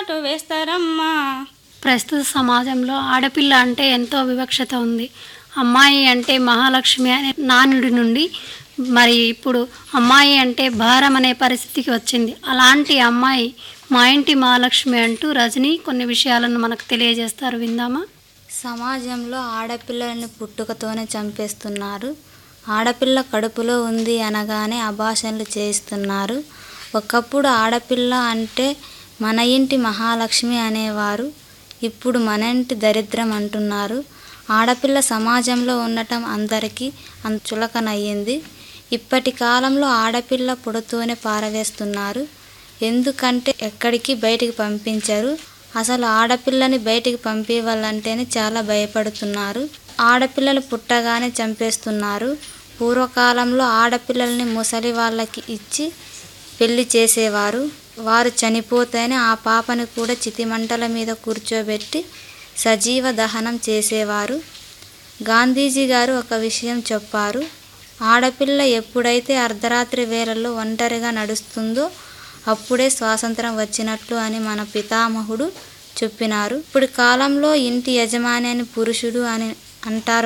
కాటు వేస్తారమ్మా ప్రస్తుత సమాజంలో ఆడపిల్ల అంటే ఎంతో వివక్షత ఉంది అమ్మాయి అంటే మహాలక్ష్మి అనే నానుడి నుండి మరి ఇప్పుడు అమ్మాయి అంటే భారం అనే పరిస్థితికి వచ్చింది అలాంటి అమ్మాయి మా ఇంటి మహాలక్ష్మి అంటూ రజని కొన్ని విషయాలను మనకు తెలియజేస్తారు విందామా సమాజంలో ఆడపిల్లలని పుట్టుకతోనే చంపేస్తున్నారు ఆడపిల్ల కడుపులో ఉంది అనగానే అభాషణలు చేయిస్తున్నారు ఒకప్పుడు ఆడపిల్ల అంటే మన ఇంటి మహాలక్ష్మి అనేవారు ఇప్పుడు మన ఇంటి దరిద్రం అంటున్నారు ఆడపిల్ల సమాజంలో ఉండటం అందరికీ అంత చులకనయ్యింది ఇప్పటి కాలంలో ఆడపిల్ల పుడుతూనే పారవేస్తున్నారు ఎందుకంటే ఎక్కడికి బయటికి పంపించరు అసలు ఆడపిల్లని బయటికి పంపించాలంటేనే చాలా భయపడుతున్నారు ఆడపిల్లలు పుట్టగానే చంపేస్తున్నారు పూర్వకాలంలో ఆడపిల్లల్ని ముసలి వాళ్ళకి ఇచ్చి పెళ్లి చేసేవారు వారు చనిపోతేనే ఆ పాపని కూడా చితిమంటల మీద కూర్చోబెట్టి సజీవ దహనం చేసేవారు గాంధీజీ గారు ఒక విషయం చెప్పారు ఆడపిల్ల ఎప్పుడైతే అర్ధరాత్రి వేళల్లో ఒంటరిగా నడుస్తుందో అప్పుడే స్వాతంత్రం వచ్చినట్లు అని మన పితామహుడు చెప్పినారు ఇప్పుడు కాలంలో ఇంటి యజమాని అని పురుషుడు అని అంటారు